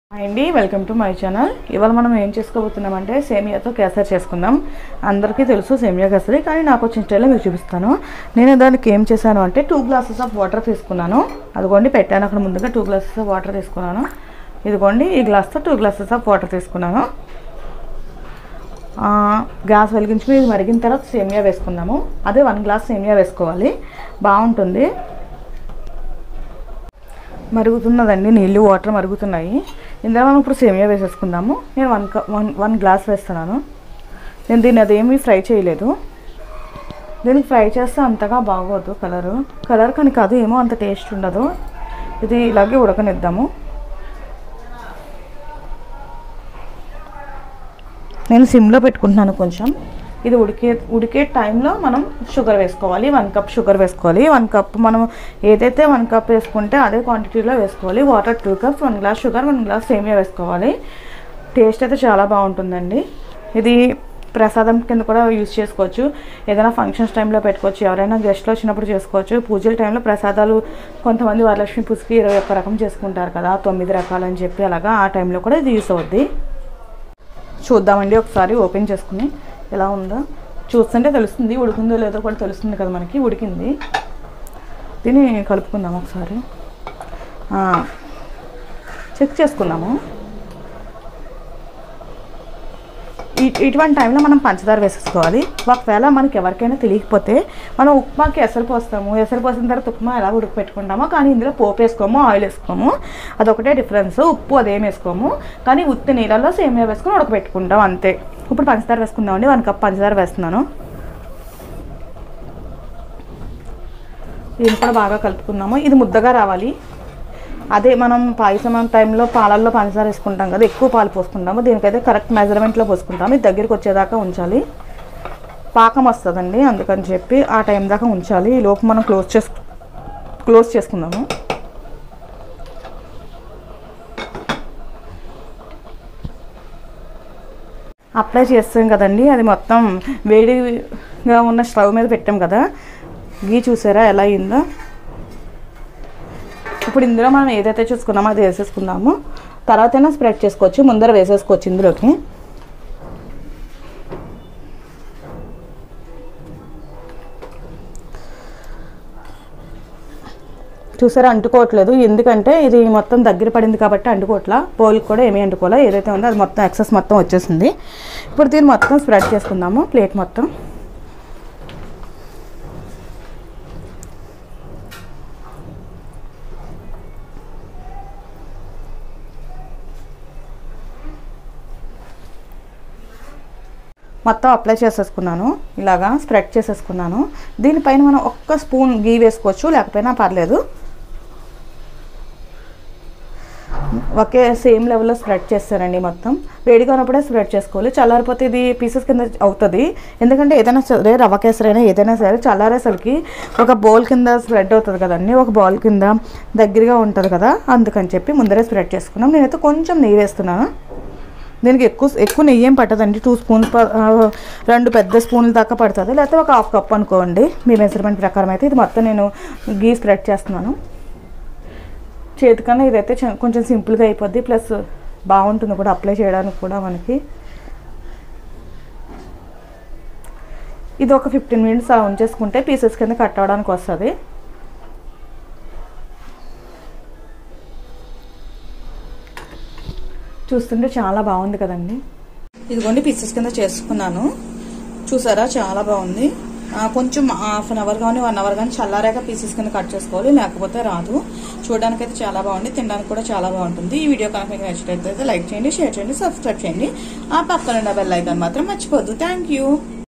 hi అండి welcome to my channel ఇవాళ మనం ఏం చేసుకోబోతున్నామంటే సేమియాతో కేసరి చేసుకుందాం అందరికీ తెలుసు సేమియా కేసరి కానీ నాకు వచ్చిన స్టైల్లో మీకు చూపిస్తాను నేను దానికి ఏం చేశాను అంటే టూ గ్లాసెస్ ఆఫ్ వాటర్ తీసుకున్నాను అదిగోండి పెట్టాను అక్కడ ముందుగా టూ గ్లాసెస్ ఆఫ్ వాటర్ తీసుకున్నాను ఇదిగోండి ఈ గ్లాస్తో టూ గ్లాసెస్ ఆఫ్ వాటర్ తీసుకున్నాను ఆ, గ్యాస్ వెలిగించుకుని ఇది మరిగిన తర్వాత సేమియా వేసుకుందాము అదే వన్ గ్లాస్ సేమియా వేసుకోవాలి బాగుంటుంది మరుగుతున్నదండి నీళ్ళు వాటర్ మరుగుతున్నాయి ఇందులో మనం ఇప్పుడు సేమియా వేసేసుకుందాము నేను one cup one one glass వేస్తున్నాను నేను దీన్ని అదేమీ ఫ్రై చేయలేదు దీనికి ఫ్రై చేస్తే అంతగా బాగోదు కలరు కలర్ కానీ కాదు ఏమో అంత టేస్ట్ ఉండదు ఇది ఇలాగే ఉడకనిద్దాము నేను సిమ్లో పెట్టుకుంటున్నాను కొంచెం ఇది ఉడికే ఉడికే టైంలో మనం షుగర్ వేసుకోవాలి వన్ కప్ షుగర్ వేసుకోవాలి వన్ కప్ మనం ఏదైతే వన్ కప్ వేసుకుంటే అదే క్వాంటిటీలో వేసుకోవాలి water two cups one glass sugar one glass సేమియా వేసుకోవాలి టేస్ట్ అయితే చాలా బాగుంటుందండి ఇది ప్రసాదం కింద కూడా యూజ్ చేసుకోవచ్చు ఏదైనా ఫంక్షన్స్ టైంలో పెట్టుకోవచ్చు ఎవరైనా గెస్ట్లు వచ్చినప్పుడు చేసుకోవచ్చు పూజల టైంలో ప్రసాదాలు కొంతమంది వరలక్ష్మి పూజకి ఇరవై ఒక్క రకం చేసుకుంటారు కదా తొమ్మిది రకాలు అని చెప్పి అలాగా ఆ టైంలో కూడా ఇది యూస్ అవుద్ది చూద్దామండి ఒకసారి ఓపెన్ చేసుకుని ఎలా ఉందో చూస్తుంటే తెలుస్తుంది ఉడికిందో లేదో కూడా తెలుస్తుంది కదా మనకి ఉడికింది దీన్ని కలుపుకుందాం ఒకసారి ఆ, చెక్ చేసుకుందాము ఇ- ఇటువంటి టైంలో మనం పంచదార వేసేసుకోవాలి ఒకవేళ మనకి ఎవరికైనా తెలియకపోతే మనం ఉప్మాకి ఎసరు పోస్తాము ఎసరు పోసిన తర్వాత ఉప్మా ఎలా ఉడకపెట్టుకుంటామో కానీ ఇందులో పోపు వేసుకోము ఆయిల్ వేసుకోము అదొకటే డిఫరెన్స్ ఉప్పు అదేం వేసుకోము కానీ ఉత్తి నీళ్ళలో సేమియా వేసుకొని ఉడకపెట్టుకుంటాం అంతే ఇప్పుడు పంచదార వేసుకుందామండి వన్ కప్ పంచదార వేస్తున్నాను దీన్ని కూడా బాగా కలుపుకుందాము ఇది ముద్దగా రావాలి అదే మనం పాయసం టైంలో పాలల్లో పంచదార వేసుకుంటాం కదా ఎక్కువ పాలు పోసుకుంటాము దీనికైతే కరెక్ట్ మెజర్మెంట్లో పోసుకుంటాము ఇది దగ్గరికి వచ్చేదాకా ఉంచాలి పాకం వస్తుందండి అందుకని చెప్పి ఆ టైం దాకా ఉంచాలి ఈ లోపు మనం క్లోజ్ చేసు క్లోజ్ చేసుకుందాము అప్లై చేస్తాం కదండి అది మొత్తం వేడిగా ఉన్న స్టవ్ మీద పెట్టాం కదా గీ చూసారా ఎలా అయిందో ఇప్పుడు ఇందులో మనం ఏదైతే చూసుకున్నామో అది వేసేసుకుందాము తర్వాతైనా స్ప్రెడ్ చేసుకోవచ్చు ముందర వేసేసుకోవచ్చు ఇందులోకి చూసారా అంటుకోవట్లేదు ఎందుకంటే ఇది మొత్తం దగ్గర పడింది కాబట్టి అంటుకోవట్లా పోల్కి కూడా ఏమీ అంటుకోలే ఏదైతే ఉందో అది మొత్తం ఎక్సెస్ మొత్తం వచ్చేసింది ఇప్పుడు దీన్ని మొత్తం స్ప్రెడ్ చేసుకుందాము ప్లేట్ మొత్తం మొత్తం అప్లై చేసేసుకున్నాను ఇలాగా స్ప్రెడ్ చేసేసుకున్నాను దీనిపైన మనం ఒక్క స్పూన్ గీ వేసుకోవచ్చు లేకపోయినా పర్లేదు ఒకే సేమ్ లెవెల్లో స్ప్రెడ్ చేస్తానండి మొత్తం వేడిగా ఉన్నప్పుడే స్ప్రెడ్ చేసుకోవాలి చల్లారిపోతే ఇది పీసెస్ కింద అవుతుంది ఎందుకంటే ఏదైనా సరే రవ్వ కేసరైనా ఏదైనా సరే చల్లారేసరికి ఒక బౌల్ కింద స్ప్రెడ్ అవుతుంది కదండి ఒక బౌల్ కింద దగ్గరగా ఉంటుంది కదా అందుకని చెప్పి ముందరే స్ప్రెడ్ చేసుకున్నాం నేనైతే కొంచెం నెయ్యి వేస్తున్నాను దీనికి ఎక్కువ ఎక్కువ నెయ్యి ఏం పట్టదండి టూ స్పూన్స్ ప- ఆ, రెండు పెద్ద స్పూన్ల దాకా పడుతుంది లేకపోతే ఒక హాఫ్ కప్ అనుకోండి మీ మెజర్మెంట్ ప్రకారం అయితే ఇది మొత్తం నేను గీ స్ప్రెడ్ చేస్తున్నాను చేతికన్నా ఇదైతే చ- కొంచెం సింపుల్గా అయిపోద్ది ప్లస్ బాగుంటుంది కూడా అప్లై చేయడానికి కూడా మనకి ఇది ఒక ఫిఫ్టీన్ మినిట్స్ అలా ఉంచేసుకుంటే పీసెస్ కింద కట్ అవ్వడానికి వస్తుంది చూస్తుంటే చాలా బాగుంది కదండి ఇదిగోండి పీసెస్ కింద చేసుకున్నాను చూసారా చాలా బాగుంది ఆ, కొంచెం హాఫ్ అన్ అవర్ కానీ వన్ అవర్ కానీ చల్లారాక పీసెస్ కింద కట్ చేసుకోవాలి లేకపోతే రాదు చూడడానికి అయితే చాలా బాగుంది తినడానికి కూడా చాలా బాగుంటుంది ఈ వీడియో కనుక మీకు నచ్చినట్లయితే లైక్ చేయండి షేర్ చేయండి సబ్స్క్రైబ్ చేయండి ఆ పక్కన ఉన్న బెల్ ఐకాన్ మాత్రం మర్చిపోద్దు థ్యాంక్ యూ